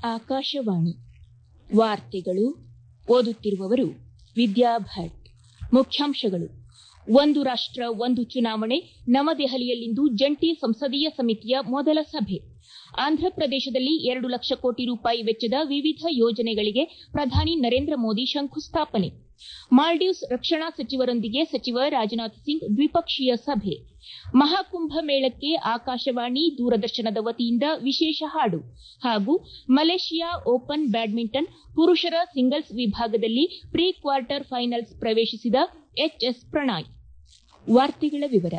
ಆಕಾಶವಾಣಿ ವಾರ್ತೆಗಳು ಓದುತ್ತಿರುವವರು ವಿದ್ಯಾ ಭಟ್ ಮುಖ್ಯಾಂಶಗಳು ಒಂದು ರಾಷ್ಟ ಒಂದು ಚುನಾವಣೆ ನವದೆಹಲಿಯಲ್ಲಿಂದು ಜಂಟಿ ಸಂಸದೀಯ ಸಮಿತಿಯ ಮೊದಲ ಸಭೆ ಆಂಧ್ರಪ್ರದೇಶದಲ್ಲಿ ಎರಡು ಲಕ್ಷ ಕೋಟಿ ರೂಪಾಯಿ ವೆಚ್ಚದ ವಿವಿಧ ಯೋಜನೆಗಳಿಗೆ ಪ್ರಧಾನಿ ನರೇಂದ್ರ ಮೋದಿ ಶಂಕುಸ್ಥಾಪನೆ ಮಾಲ್ಡೀವ್ಸ್ ರಕ್ಷಣಾ ಸಚಿವರೊಂದಿಗೆ ಸಚಿವ ರಾಜನಾಥ್ ಸಿಂಗ್ ದ್ವಿಪಕ್ಷೀಯ ಸಭೆ ಮಹಾಕುಂಭ ಮೇಳಕ್ಕೆ ಆಕಾಶವಾಣಿ ದೂರದರ್ಶನದ ವತಿಯಿಂದ ವಿಶೇಷ ಹಾಡು ಹಾಗೂ ಮಲೇಷಿಯಾ ಓಪನ್ ಬ್ಯಾಡ್ಮಿಂಟನ್ ಪುರುಷರ ಸಿಂಗಲ್ಸ್ ವಿಭಾಗದಲ್ಲಿ ಪ್ರೀ ಕ್ವಾರ್ಟರ್ ಫೈನಲ್ಸ್ ಪ್ರವೇಶಿಸಿದ ಎಚ್ಎಸ್ ಪ್ರಣಯ್ ವಾರ್ತೆಗಳ ವಿವರ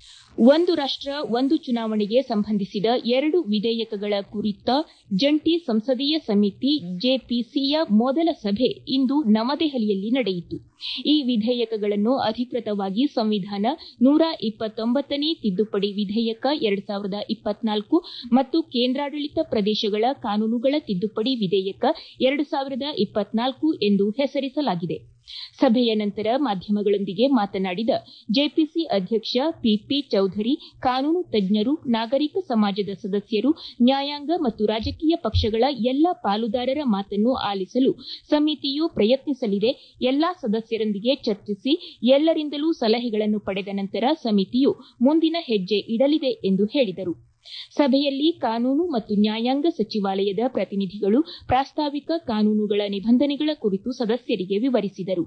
ಒಂದು ರಾಷ್ಟ ಒಂದು ಚುನಾವಣೆಗೆ ಸಂಬಂಧಿಸಿದ ಎರಡು ವಿಧೇಯಕಗಳ ಕುರಿತ ಜಂಟಿ ಸಂಸದೀಯ ಸಮಿತಿ ಜೆಪಿಸಿಯ ಮೊದಲ ಸಭೆ ಇಂದು ನವದೆಹಲಿಯಲ್ಲಿ ನಡೆಯಿತು ಈ ವಿಧೇಯಕಗಳನ್ನು ಅಧಿಕೃತವಾಗಿ ಸಂವಿಧಾನ ನೂರ ಇಪ್ಪತ್ತೊಂಬತ್ತನೇ ತಿದ್ದುಪಡಿ ವಿಧೇಯಕ ಎರಡ್ ಸಾವಿರದ ಇಪ್ಪತ್ನಾಲ್ಕು ಮತ್ತು ಕೇಂದ್ರಾಡಳಿತ ಪ್ರದೇಶಗಳ ಕಾನೂನುಗಳ ತಿದ್ದುಪಡಿ ವಿಧೇಯಕ ಎರಡು ಸಾವಿರದ ಇಪ್ಪತ್ನಾಲ್ಕು ಎಂದು ಹೆಸರಿಸಲಾಗಿದೆ ಸಭೆಯ ನಂತರ ಮಾಧ್ಯಮಗಳೊಂದಿಗೆ ಮಾತನಾಡಿದ ಜೆಪಿಸಿ ಅಧ್ಯಕ್ಷ ಪಿಪಿ ಚೌಧರಿ ಕಾನೂನು ತಜ್ಞರು ನಾಗರಿಕ ಸಮಾಜದ ಸದಸ್ಯರು ನ್ಯಾಯಾಂಗ ಮತ್ತು ರಾಜಕೀಯ ಪಕ್ಷಗಳ ಎಲ್ಲಾ ಪಾಲುದಾರರ ಮಾತನ್ನು ಆಲಿಸಲು ಸಮಿತಿಯು ಪ್ರಯತ್ನಿಸಲಿದೆ ಎಲ್ಲಾ ಸದಸ್ಯರೊಂದಿಗೆ ಚರ್ಚಿಸಿ ಎಲ್ಲರಿಂದಲೂ ಸಲಹೆಗಳನ್ನು ಪಡೆದ ನಂತರ ಸಮಿತಿಯು ಮುಂದಿನ ಹೆಜ್ಜೆ ಇಡಲಿದೆ ಎಂದು ಹೇಳಿದರು ಸಭೆಯಲ್ಲಿ ಕಾನೂನು ಮತ್ತು ನ್ಯಾಯಾಂಗ ಸಚಿವಾಲಯದ ಪ್ರತಿನಿಧಿಗಳು ಪ್ರಾಸ್ತಾವಿಕ ಕಾನೂನುಗಳ ನಿಬಂಧನೆಗಳ ಕುರಿತು ಸದಸ್ಯರಿಗೆ ವಿವರಿಸಿದರು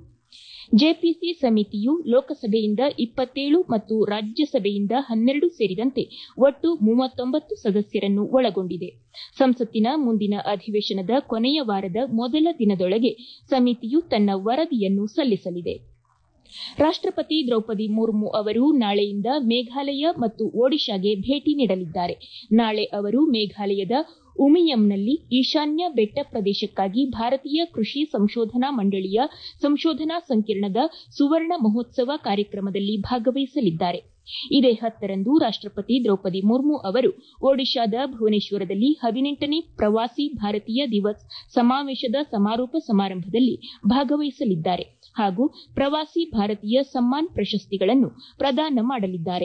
ಜೆಪಿಸಿ ಸಮಿತಿಯು ಲೋಕಸಭೆಯಿಂದ ಇಪ್ಪತ್ತೇಳು ಮತ್ತು ರಾಜ್ಯಸಭೆಯಿಂದ ಹನ್ನೆರಡು ಸೇರಿದಂತೆ ಒಟ್ಟು ಮೂವತ್ತೊಂಬತ್ತು ಸದಸ್ಯರನ್ನು ಒಳಗೊಂಡಿದೆ ಸಂಸತ್ತಿನ ಮುಂದಿನ ಅಧಿವೇಶನದ ಕೊನೆಯ ವಾರದ ಮೊದಲ ದಿನದೊಳಗೆ ಸಮಿತಿಯು ತನ್ನ ವರದಿಯನ್ನು ಸಲ್ಲಿಸಲಿದೆ ರಾಷ್ಟಪತಿ ದ್ರೌಪದಿ ಮುರ್ಮು ಅವರು ನಾಳೆಯಿಂದ ಮೇಘಾಲಯ ಮತ್ತು ಒಡಿಶಾಗೆ ಭೇಟಿ ನೀಡಲಿದ್ದಾರೆ ನಾಳೆ ಅವರು ಮೇಘಾಲಯದ ಉಮಿಯಂನಲ್ಲಿ ಈಶಾನ್ಯ ಬೆಟ್ಟ ಪ್ರದೇಶಕ್ಕಾಗಿ ಭಾರತೀಯ ಕೃಷಿ ಸಂಶೋಧನಾ ಮಂಡಳಿಯ ಸಂಶೋಧನಾ ಸಂಕಿರಣದ ಸುವರ್ಣ ಮಹೋತ್ಸವ ಕಾರ್ಯಕ್ರಮದಲ್ಲಿ ಭಾಗವಹಿಸಲಿದ್ದಾರೆ ಇದೇ ಹತ್ತರಂದು ರಾಷ್ಟಪತಿ ದ್ರೌಪದಿ ಮುರ್ಮು ಅವರು ಒಡಿಶಾದ ಭುವನೇಶ್ವರದಲ್ಲಿ ಹದಿನೆಂಟನೇ ಪ್ರವಾಸಿ ಭಾರತೀಯ ದಿವಸ್ ಸಮಾವೇಶದ ಸಮಾರೋಪ ಸಮಾರಂಭದಲ್ಲಿ ಭಾಗವಹಿಸಲಿದ್ದಾರೆ ಹಾಗೂ ಪ್ರವಾಸಿ ಭಾರತೀಯ ಸಮ್ಮಾನ್ ಪ್ರಶಸ್ತಿಗಳನ್ನು ಪ್ರದಾನ ಮಾಡಲಿದ್ದಾರೆ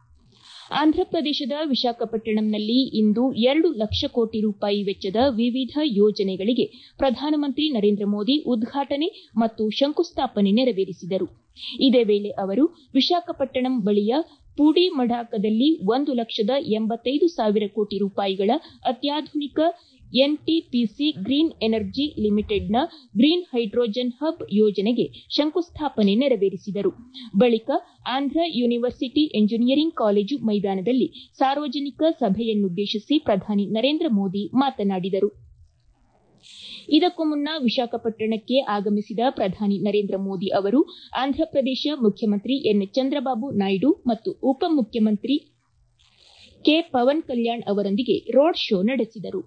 ಆಂಧ್ರಪ್ರದೇಶದ ವಿಶಾಖಪಟ್ಟಣಂನಲ್ಲಿ ಇಂದು ಎರಡು ಲಕ್ಷ ಕೋಟಿ ರೂಪಾಯಿ ವೆಚ್ಚದ ವಿವಿಧ ಯೋಜನೆಗಳಿಗೆ ಪ್ರಧಾನಮಂತ್ರಿ ನರೇಂದ್ರ ಮೋದಿ ಉದ್ಘಾಟನೆ ಮತ್ತು ಶಂಕುಸ್ಥಾಪನೆ ನೆರವೇರಿಸಿದರು ಇದೇ ವೇಳೆ ಅವರು ವಿಶಾಖಪಟ್ಟಣಂ ಬಳಿಯ ಪೂಡಿಮಢಾಕದಲ್ಲಿ ಒಂದು ಲಕ್ಷದ ಎಂಬತ್ತೈದು ಸಾವಿರ ಕೋಟಿ ರೂಪಾಯಿಗಳ ಅತ್ಯಾಧುನಿಕ ಎನ್ಟಿಪಿಸಿ ಗ್ರೀನ್ ಎನರ್ಜಿ ಲಿಮಿಟೆಡ್ನ ಗ್ರೀನ್ ಹೈಡ್ರೋಜನ್ ಹಬ್ ಯೋಜನೆಗೆ ಶಂಕುಸ್ಥಾಪನೆ ನೆರವೇರಿಸಿದರು ಬಳಿಕ ಆಂಧ್ರ ಯೂನಿವರ್ಸಿಟಿ ಎಂಜಿನಿಯರಿಂಗ್ ಕಾಲೇಜು ಮೈದಾನದಲ್ಲಿ ಸಾರ್ವಜನಿಕ ಸಭೆಯನ್ನುದ್ದೇಶಿಸಿ ಪ್ರಧಾನಿ ನರೇಂದ್ರ ಮೋದಿ ಮಾತನಾಡಿದರು ಇದಕ್ಕೂ ಮುನ್ನ ವಿಶಾಖಪಟ್ಟಣಕ್ಕೆ ಆಗಮಿಸಿದ ಪ್ರಧಾನಿ ನರೇಂದ್ರ ಮೋದಿ ಅವರು ಆಂಧ್ರಪ್ರದೇಶ ಮುಖ್ಯಮಂತ್ರಿ ಎನ್ ಚಂದ್ರಬಾಬು ನಾಯ್ಡು ಮತ್ತು ಉಪಮುಖ್ಯಮಂತ್ರಿ ಕೆ ಪವನ್ ಕಲ್ಯಾಣ್ ಅವರೊಂದಿಗೆ ರೋಡ್ ಶೋ ನಡೆಸಿದರು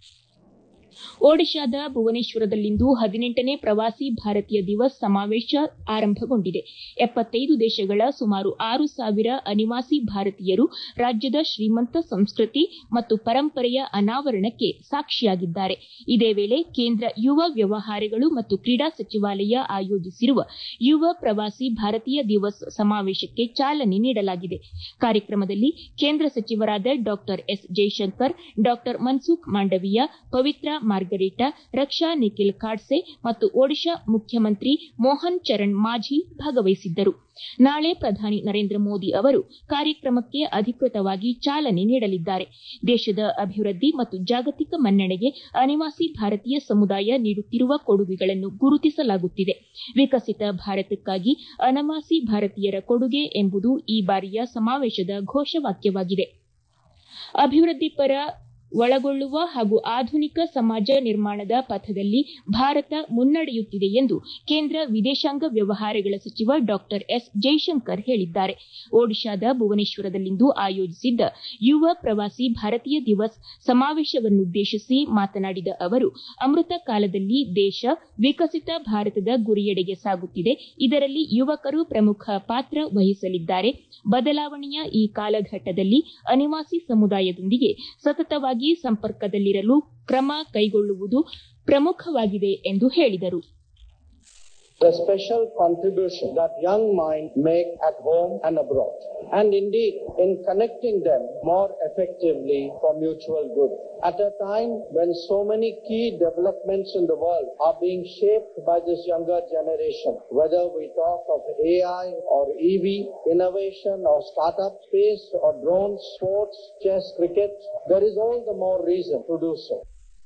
ಒಡಿಶಾದ ಭುವನೇಶ್ವರದಲ್ಲಿಂದು ಹದಿನೆಂಟನೇ ಪ್ರವಾಸಿ ಭಾರತೀಯ ದಿವಸ್ ಸಮಾವೇಶ ಆರಂಭಗೊಂಡಿದೆ ಎಪ್ಪತ್ತೈದು ದೇಶಗಳ ಸುಮಾರು ಆರು ಸಾವಿರ ಅನಿವಾಸಿ ಭಾರತೀಯರು ರಾಜ್ಯದ ಶ್ರೀಮಂತ ಸಂಸ್ಕೃತಿ ಮತ್ತು ಪರಂಪರೆಯ ಅನಾವರಣಕ್ಕೆ ಸಾಕ್ಷಿಯಾಗಿದ್ದಾರೆ ಇದೇ ವೇಳೆ ಕೇಂದ್ರ ಯುವ ವ್ಯವಹಾರಗಳು ಮತ್ತು ಕ್ರೀಡಾ ಸಚಿವಾಲಯ ಆಯೋಜಿಸಿರುವ ಯುವ ಪ್ರವಾಸಿ ಭಾರತೀಯ ದಿವಸ್ ಸಮಾವೇಶಕ್ಕೆ ಚಾಲನೆ ನೀಡಲಾಗಿದೆ ಕಾರ್ಯಕ್ರಮದಲ್ಲಿ ಕೇಂದ್ರ ಸಚಿವರಾದ ಡಾ ಎಸ್ ಜೈಶಂಕರ್ ಡಾ ಮನ್ಸುಖ್ ಮಾಂಡವೀಯ ಪವಿತ್ರ ಮಾರ್ಗರೇಟಾ ರಕ್ಷಾ ನಿಖಿಲ್ ಖಾಡ್ಸೆ ಮತ್ತು ಒಡಿಶಾ ಮುಖ್ಯಮಂತ್ರಿ ಮೋಹನ್ ಚರಣ್ ಮಾಝಿ ಭಾಗವಹಿಸಿದ್ದರು ನಾಳೆ ಪ್ರಧಾನಿ ನರೇಂದ್ರ ಮೋದಿ ಅವರು ಕಾರ್ಯಕ್ರಮಕ್ಕೆ ಅಧಿಕೃತವಾಗಿ ಚಾಲನೆ ನೀಡಲಿದ್ದಾರೆ ದೇಶದ ಅಭಿವೃದ್ಧಿ ಮತ್ತು ಜಾಗತಿಕ ಮನ್ನಣೆಗೆ ಅನಿವಾಸಿ ಭಾರತೀಯ ಸಮುದಾಯ ನೀಡುತ್ತಿರುವ ಕೊಡುಗೆಗಳನ್ನು ಗುರುತಿಸಲಾಗುತ್ತಿದೆ ವಿಕಸಿತ ಭಾರತಕ್ಕಾಗಿ ಅನವಾಸಿ ಭಾರತೀಯರ ಕೊಡುಗೆ ಎಂಬುದು ಈ ಬಾರಿಯ ಸಮಾವೇಶದ ಘೋಷವಾಕ್ಯವಾಗಿದೆ ಅಭಿವೃದ್ಧಿಪರ ಒಳಗೊಳ್ಳುವ ಹಾಗೂ ಆಧುನಿಕ ಸಮಾಜ ನಿರ್ಮಾಣದ ಪಥದಲ್ಲಿ ಭಾರತ ಮುನ್ನಡೆಯುತ್ತಿದೆ ಎಂದು ಕೇಂದ್ರ ವಿದೇಶಾಂಗ ವ್ಯವಹಾರಗಳ ಸಚಿವ ಡಾ ಎಸ್ ಜೈಶಂಕರ್ ಹೇಳಿದ್ದಾರೆ ಒಡಿಶಾದ ಭುವನೇಶ್ವರದಲ್ಲಿಂದು ಆಯೋಜಿಸಿದ್ದ ಯುವ ಪ್ರವಾಸಿ ಭಾರತೀಯ ದಿವಸ್ ಸಮಾವೇಶವನ್ನುದ್ದೇಶಿಸಿ ಮಾತನಾಡಿದ ಅವರು ಅಮೃತ ಕಾಲದಲ್ಲಿ ದೇಶ ವಿಕಸಿತ ಭಾರತದ ಗುರಿಯೆಡೆಗೆ ಸಾಗುತ್ತಿದೆ ಇದರಲ್ಲಿ ಯುವಕರು ಪ್ರಮುಖ ಪಾತ್ರ ವಹಿಸಲಿದ್ದಾರೆ ಬದಲಾವಣೆಯ ಈ ಕಾಲಘಟ್ಟದಲ್ಲಿ ಅನಿವಾಸಿ ಸಮುದಾಯದೊಂದಿಗೆ ಸತತವಾಗಿ ಸಂಪರ್ಕದಲ್ಲಿರಲು ಕ್ರಮ ಕೈಗೊಳ್ಳುವುದು ಪ್ರಮುಖವಾಗಿದೆ ಎಂದು ಹೇಳಿದರು the special contribution that young minds make at home and abroad, and indeed in connecting them more effectively for mutual good. At a time when so many key developments in the world are being shaped by this younger generation, whether we talk of AI or EV, innovation or startup, space or drones, sports, chess, cricket, there is all the more reason to do so.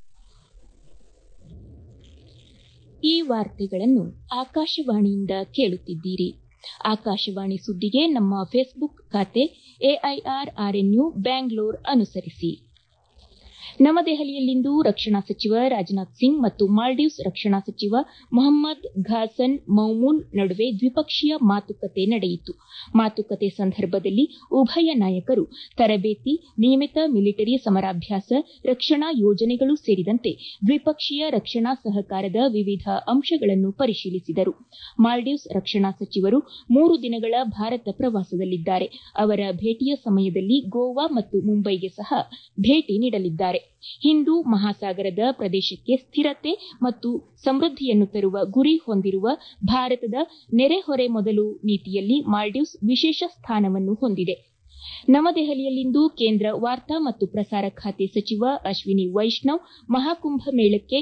ಈ ವಾರ್ತೆಗಳನ್ನು ಆಕಾಶವಾಣಿಯಿಂದ ಕೇಳುತ್ತಿದ್ದೀರಿ ಆಕಾಶವಾಣಿ ಸುದ್ದಿಗೆ ನಮ್ಮ Facebook ಖಾತೆ AIR RNU Bangalore ಅನುಸರಿಸಿ ನವದೆಹಲಿಯಲ್ಲಿಂದು ರಕ್ಷಣಾ ಸಚಿವ ರಾಜನಾಥ್ ಸಿಂಗ್ ಮತ್ತು ಮಾಲ್ಡೀವ್ಸ್ ರಕ್ಷಣಾ ಸಚಿವ ಮೊಹಮ್ಮದ್ ಘಾಸನ್ ಮೌಮೂನ್ ನಡುವೆ ದ್ವಿಪಕ್ಷೀಯ ಮಾತುಕತೆ ನಡೆಯಿತು ಮಾತುಕತೆ ಸಂದರ್ಭದಲ್ಲಿ ಉಭಯ ನಾಯಕರು ತರಬೇತಿ ನಿಯಮಿತ ಮಿಲಿಟರಿ ಸಮರಾಭ್ಯಾಸ ರಕ್ಷಣಾ ಯೋಜನೆಗಳು ಸೇರಿದಂತೆ ದ್ವಿಪಕ್ಷೀಯ ರಕ್ಷಣಾ ಸಹಕಾರದ ವಿವಿಧ ಅಂಶಗಳನ್ನು ಪರಿಶೀಲಿಸಿದರು ಮಾಲ್ಡೀವ್ಸ್ ರಕ್ಷಣಾ ಸಚಿವರು ಮೂರು ದಿನಗಳ ಭಾರತ ಪ್ರವಾಸದಲ್ಲಿದ್ದಾರೆ ಅವರ ಭೇಟಿಯ ಸಮಯದಲ್ಲಿ ಗೋವಾ ಮತ್ತು ಮುಂಬೈಗೆ ಸಹ ಭೇಟಿ ನೀಡಲಿದ್ದಾರೆ ಹಿಂದೂ ಮಹಾಸಾಗರದ ಪ್ರದೇಶಕ್ಕೆ ಸ್ಥಿರತೆ ಮತ್ತು ಸಮೃದ್ಧಿಯನ್ನು ತರುವ ಗುರಿ ಹೊಂದಿರುವ ಭಾರತದ ನೆರೆಹೊರೆ ಮೊದಲು ನೀತಿಯಲ್ಲಿ ಮಾಲ್ಡೀವ್ಸ್ ವಿಶೇಷ ಸ್ಥಾನವನ್ನು ಹೊಂದಿದೆ ನವದೆಹಲಿಯಲ್ಲಿಂದು ಕೇಂದ್ರ ವಾರ್ತಾ ಮತ್ತು ಪ್ರಸಾರ ಖಾತೆ ಸಚಿವ ಅಶ್ವಿನಿ ವೈಷ್ಣವ್ ಮಹಾಕುಂಭ ಮೇಳಕ್ಕೆ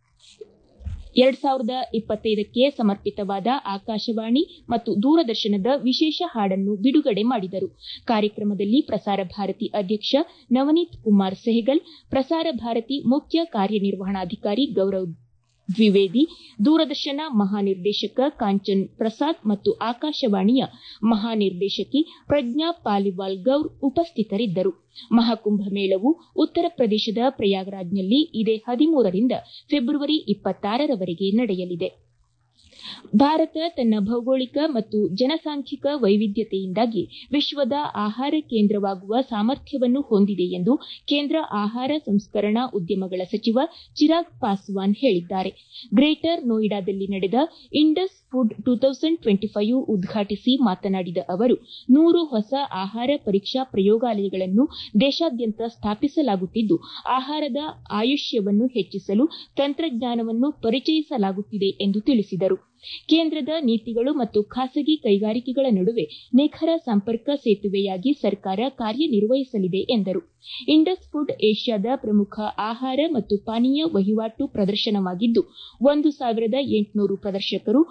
ಎರಡ್ ಸಾವಿರದ ಇಪ್ಪತ್ತೈದಕ್ಕೆ ಸಮರ್ಪಿತವಾದ ಆಕಾಶವಾಣಿ ಮತ್ತು ದೂರದರ್ಶನದ ವಿಶೇಷ ಹಾಡನ್ನು ಬಿಡುಗಡೆ ಮಾಡಿದರು ಕಾರ್ಯಕ್ರಮದಲ್ಲಿ ಪ್ರಸಾರ ಭಾರತಿ ಅಧ್ಯಕ್ಷ ನವನೀತ್ ಕುಮಾರ್ ಸೆಹಗಲ್ ಪ್ರಸಾರ ಭಾರತಿ ಮುಖ್ಯ ಕಾರ್ಯನಿರ್ವಹಣಾಧಿಕಾರಿ ಗೌರವ್ ದ್ವಿವೇದಿ ದೂರದರ್ಶನ ಮಹಾನಿರ್ದೇಶಕ ಕಾಂಚನ್ ಪ್ರಸಾದ್ ಮತ್ತು ಆಕಾಶವಾಣಿಯ ಮಹಾನಿರ್ದೇಶಕಿ ಪ್ರಜ್ಞಾ ಪಾಲಿವಾಲ್ ಗೌರ್ ಉಪಸ್ಥಿತರಿದ್ದರು ಮಹಾಕುಂಭ ಮೇಳವು ಉತ್ತರ ಪ್ರದೇಶದ ಪ್ರಯಾಗ್ರಾಜ್ನಲ್ಲಿ ಇದೇ ಹದಿಮೂರರಿಂದ ಫೆಬ್ರವರಿ ಇಪ್ಪತ್ತಾರರವರೆಗೆ ನಡೆಯಲಿದೆ ಭಾರತ ತನ್ನ ಭೌಗೋಳಿಕ ಮತ್ತು ಜನಸಾಂಖ್ಯಿಕ ವೈವಿಧ್ಯತೆಯಿಂದಾಗಿ ವಿಶ್ವದ ಆಹಾರ ಕೇಂದ್ರವಾಗುವ ಸಾಮರ್ಥ್ಯವನ್ನು ಹೊಂದಿದೆ ಎಂದು ಕೇಂದ್ರ ಆಹಾರ ಸಂಸ್ಕರಣಾ ಉದ್ಯಮಗಳ ಸಚಿವ ಚಿರಾಗ್ ಪಾಸ್ವಾನ್ ಹೇಳಿದ್ದಾರೆ ಗ್ರೇಟರ್ ನೋಯ್ಡಾದಲ್ಲಿ ನಡೆದ Indus food two thousand twenty five ಉದ್ಘಾಟಿಸಿ ಮಾತನಾಡಿದ ಅವರು ನೂರು ಹೊಸ ಆಹಾರ ಪರೀಕ್ಷಾ ಪ್ರಯೋಗಾಲಯಗಳನ್ನು ದೇಶಾದ್ಯಂತ ಸ್ಥಾಪಿಸಲಾಗುತ್ತಿದ್ದು ಆಹಾರದ ಆಯುಷ್ಯವನ್ನು ಹೆಚ್ಚಿಸಲು ತಂತ್ರಜ್ಞಾನವನ್ನು ಪರಿಚಯಿಸಲಾಗುತ್ತಿದೆ ಎಂದು ತಿಳಿಸಿದರು ಕೇಂದ್ರದ ನೀತಿಗಳು ಮತ್ತು ಖಾಸಗಿ ಕೈಗಾರಿಕೆಗಳ ನಡುವೆ ನಿಖರ ಸಂಪರ್ಕ ಸೇತುವೆಯಾಗಿ ಸರ್ಕಾರ ಕಾರ್ಯನಿರ್ವಹಿಸಲಿದೆ ಎಂದರು ಇಂಡಸ್ ಫುಡ್ ಏಷ್ಯಾದ ಪ್ರಮುಖ ಆಹಾರ ಮತ್ತು ಪಾನೀಯ ವಹಿವಾಟು ಪ್ರದರ್ಶನವಾಗಿದ್ದು ಒಂದು ಸಾವಿರದ ಎಂಟುನೂರು ಪ್ರದರ್ಶಕರು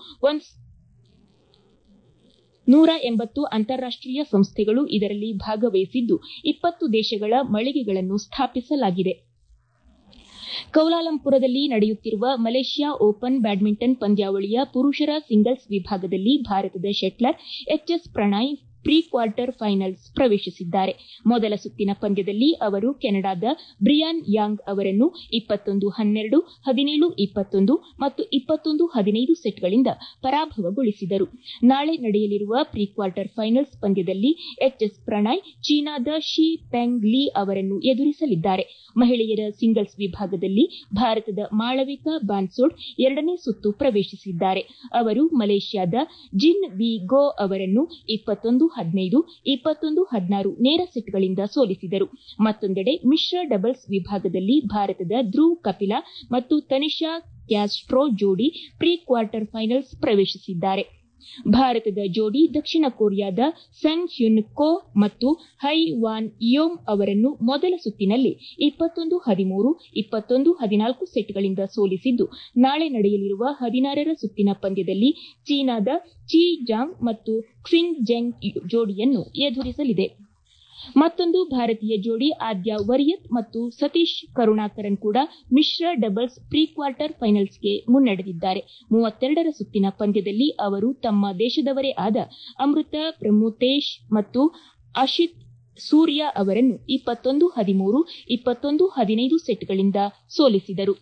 ನೂರ ಎಂಬತ್ತು ಅಂತಾರಾಷ್ಟೀಯ ಸಂಸ್ಥೆಗಳು ಇದರಲ್ಲಿ ಭಾಗವಹಿಸಿದ್ದು ಇಪ್ಪತ್ತು ದೇಶಗಳ ಮಳಿಗೆಗಳನ್ನು ಸ್ಥಾಪಿಸಲಾಗಿದೆ ಕೌಲಾಲಂಪುರದಲ್ಲಿ ನಡೆಯುತ್ತಿರುವ ಮಲೇಷ್ಯಾ ಓಪನ್ ಬ್ಯಾಡ್ಮಿಂಟನ್ ಪಂದ್ಯಾವಳಿಯ ಪುರುಷರ ಸಿಂಗಲ್ಸ್ ವಿಭಾಗದಲ್ಲಿ ಭಾರತದ shuttler HS Prannoy pre quarter finals ಪ್ರವೇಶಿಸಿದ್ದಾರೆ ಮೊದಲ ಸುತ್ತಿನ ಪಂದ್ಯದಲ್ಲಿ ಅವರು ಕೆನಡಾದ ಬ್ರಿಯಾನ್ ಯಾಂಗ್ ಅವರನ್ನು ಇಪ್ಪತ್ತೊಂದು ಹನ್ನೆರಡು ಹದಿನೇಳು ಇಪ್ಪತ್ತೊಂದು ಮತ್ತು ಇಪ್ಪತ್ತೊಂದು ಹದಿನೈದು ಸೆಟ್ಗಳಿಂದ ಪರಾಭವಗೊಳಿಸಿದರು ನಾಳೆ ನಡೆಯಲಿರುವ ಪ್ರೀ ಕ್ವಾರ್ಟರ್ ಫೈನಲ್ಸ್ ಪಂದ್ಯದಲ್ಲಿ ಎಚ್ಎಸ್ ಪ್ರಣಯ್ ಚೀನಾದ ಶಿ ಪೆಂಗ್ ಲೀ ಅವರನ್ನು ಎದುರಿಸಲಿದ್ದಾರೆ ಮಹಿಳೆಯರ ಸಿಂಗಲ್ಸ್ ವಿಭಾಗದಲ್ಲಿ ಭಾರತದ ಮಾಳವಿಕಾ ಬಾನ್ಸೋಡ್ ಎರಡನೇ ಸುತ್ತು ಪ್ರವೇಶಿಸಿದ್ದಾರೆ ಅವರು ಮಲೇಷ್ಯಾದ ಜಿನ್ ವಿ ಗೋ ಅವರನ್ನು ಇಪ್ಪತ್ತೊಂದು ಹದಿನೈದು ಇಪ್ಪತ್ತೊಂದು ಹದಿನಾರು ನೇರ ಸೆಟ್ಗಳಿಂದ ಸೋಲಿಸಿದರು ಮತ್ತೊಂದೆಡೆ ಮಿಶ್ರ ಡಬಲ್ಸ್ ವಿಭಾಗದಲ್ಲಿ ಭಾರತದ ಧ್ರುವ್ ಕಪಿಲಾ ಮತ್ತು ತನಿಷಾ ಕ್ಯಾಸ್ಟ್ರೋ ಜೋಡಿ ಪ್ರೀ ಕ್ವಾರ್ಟರ್ ಫೈನಲ್ಸ್ ಪ್ರವೇಶಿಸಿದ್ದಾರೆ ಭಾರತದ ಜೋಡಿ ದಕ್ಷಿಣ ಕೊರಿಯಾದ ಸಂಗ್ ಹ್ಯುನ್ ಕೋ ಮತ್ತು ಹೈ ವಾನ್ ಇಯೋಮ್ ಅವರನ್ನು ಮೊದಲ ಸುತ್ತಿನಲ್ಲಿ ಇಪ್ಪತ್ತೊಂದು ಹದಿಮೂರು ಇಪ್ಪತ್ತೊಂದು ಹದಿನಾಲ್ಕು ಸೆಟ್ಗಳಿಂದ ಸೋಲಿಸಿದ್ದು ನಾಳೆ ನಡೆಯಲಿರುವ ಹದಿನಾರರ ಸುತ್ತಿನ ಪಂದ್ಯದಲ್ಲಿ ಚೀನಾದ ಚಿ ಜಾಂಗ್ ಮತ್ತು ಕ್ಸಿಂಗ್ ಜೆಂಗ್ ಜೋಡಿಯನ್ನು ಎದುರಿಸಲಿದೆ ಮತ್ತೊಂದು ಭಾರತೀಯ ಜೋಡಿ ಆದ್ಯ ವರಿಯತ್ ಮತ್ತು ಸತೀಶ್ ಕರುಣಾಕರನ್ ಕೂಡ ಮಿಶ್ರ ಡಬಲ್ಸ್ ಪ್ರೀ ಕ್ವಾರ್ಟರ್ ಫೈನಲ್ಸ್ಗೆ ಮುನ್ನಡೆದಿದ್ದಾರೆ ಮೂವತ್ತೆರಡರ ಸುತ್ತಿನ ಪಂದ್ಯದಲ್ಲಿ ಅವರು ತಮ್ಮ ದೇಶದವರೇ ಆದ ಅಮೃತ ಪ್ರಮೋತೇಶ್ ಮತ್ತು ಅಶಿತ್ ಸೂರ್ಯ ಅವರನ್ನು ಇಪ್ಪತ್ತೊಂದು ಹದಿಮೂರು ಇಪ್ಪತ್ತೊಂದು ಹದಿನೈದು ಸೆಟ್ಗಳಿಂದ ಸೋಲಿಸಿದರು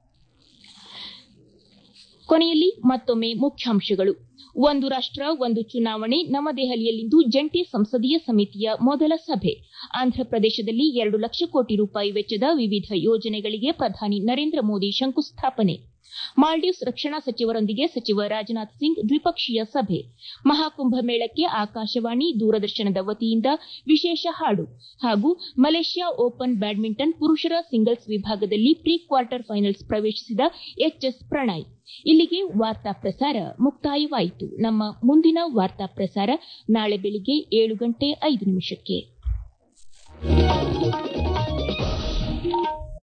ಕೊನೆಯಲ್ಲಿ ಮತ್ತೊಮ್ಮೆ ಮುಖ್ಯಾಂಶಗಳು ಒಂದು ರಾಷ್ಟ ಒಂದು ಚುನಾವಣೆ ನವದೆಹಲಿಯಲ್ಲಿಂದು ಜಂಟಿ ಸಂಸದೀಯ ಸಮಿತಿಯ ಮೊದಲ ಸಭೆ ಆಂಧ್ರಪ್ರದೇಶದಲ್ಲಿ ಎರಡು ಲಕ್ಷ ಕೋಟಿ ರೂಪಾಯಿ ವೆಚ್ಚದ ವಿವಿಧ ಯೋಜನೆಗಳಿಗೆ ಪ್ರಧಾನಿ ನರೇಂದ್ರ ಮೋದಿ ಶಂಕುಸ್ಥಾಪನೆ ಮಾಲ್ಡೀವ್ಸ್ ರಕ್ಷಣಾ ಸಚಿವರೊಂದಿಗೆ ಸಚಿವ ರಾಜನಾಥ್ ಸಿಂಗ್ ದ್ವಿಪಕ್ಷೀಯ ಸಭೆ ಮಹಾಕುಂಭ ಮೇಳಕ್ಕೆ ಆಕಾಶವಾಣಿ ದೂರದರ್ಶನದ ವತಿಯಿಂದ ವಿಶೇಷ ಹಾಡು ಹಾಗೂ ಮಲೇಷ್ಯಾ ಓಪನ್ ಬ್ಯಾಡ್ಮಿಂಟನ್ ಪುರುಷರ ಸಿಂಗಲ್ಸ್ ವಿಭಾಗದಲ್ಲಿ ಪ್ರೀ ಕ್ವಾರ್ಟರ್ ಫೈನಲ್ಸ್ ಪ್ರವೇಶಿಸಿದ ಎಚ್ಎಸ್ ಪ್ರಣಯ್ ಇಲ್ಲಿಗೆ ವಾರ್ತಾ ಪ್ರಸಾರ ಮುಕ್ತಾಯವಾಯಿತು ನಮ್ಮ ಮುಂದಿನ ವಾರ್ತಾ ಪ್ರಸಾರ ನಾಳೆ ಬೆಳಿಗ್ಗೆ ಏಳು ಗಂಟೆ ಐದು ನಿಮಿಷಕ್ಕೆ